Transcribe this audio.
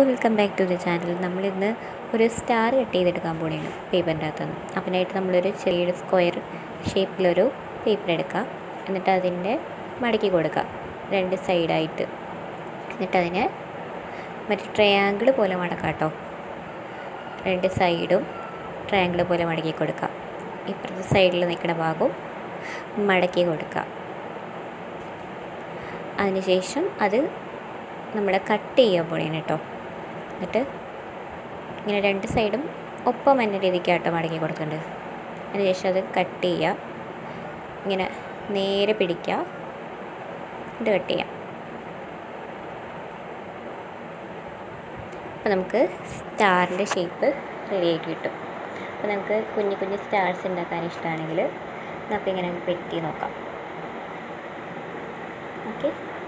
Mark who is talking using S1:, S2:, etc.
S1: welcome back to the channel നമ്മളിന്ന് ഒരു star cut ചെയ്തെടുക്കാൻ പോവുകയാണ് പേപ്പറിൻ്റെ അകത്തുനിന്ന് അതിനായിട്ട് നമ്മളൊരു ചെറിയൊരു സ്ക്വയർ ഷേപ്പിലൊരു പേപ്പർ എടുക്കുക എന്നിട്ട് അതിൻ്റെ മടക്കി കൊടുക്കുക രണ്ട് സൈഡായിട്ട് എന്നിട്ട് അതിനെ മറ്റേ ട്രയാങ്കിൾ പോലെ മടക്കാം കേട്ടോ രണ്ട് സൈഡും ട്രയാങ്കിൾ പോലെ മടക്കി കൊടുക്കുക ഇപ്പുറത്തെ സൈഡിൽ നിൽക്കുന്ന ഭാഗവും മടക്കി കൊടുക്കുക അതിനുശേഷം അത് നമ്മൾ കട്ട് ചെയ്യാൻ പോണേന് കേട്ടോ എന്നിട്ട് ഇങ്ങനെ രണ്ട് സൈഡും ഒപ്പം എന്ന രീതിക്ക് ആട്ടോ മടക്കി കൊടുക്കേണ്ടത് അതിനുശേഷം അത് കട്ട് ചെയ്യുക ഇങ്ങനെ നേരെ പിടിക്കുക ഇത് കട്ട് ചെയ്യാം അപ്പോൾ നമുക്ക് സ്റ്റാറിൻ്റെ ഷേപ്പ് റെഡി ആയിട്ട് കിട്ടും അപ്പോൾ നമുക്ക് കുഞ്ഞു കുഞ്ഞു സ്റ്റാർസ് ഉണ്ടാക്കാൻ ഇഷ്ടമാണെങ്കിൽ നമുക്കിങ്ങനെ വെട്ടി നോക്കാം ഓക്കെ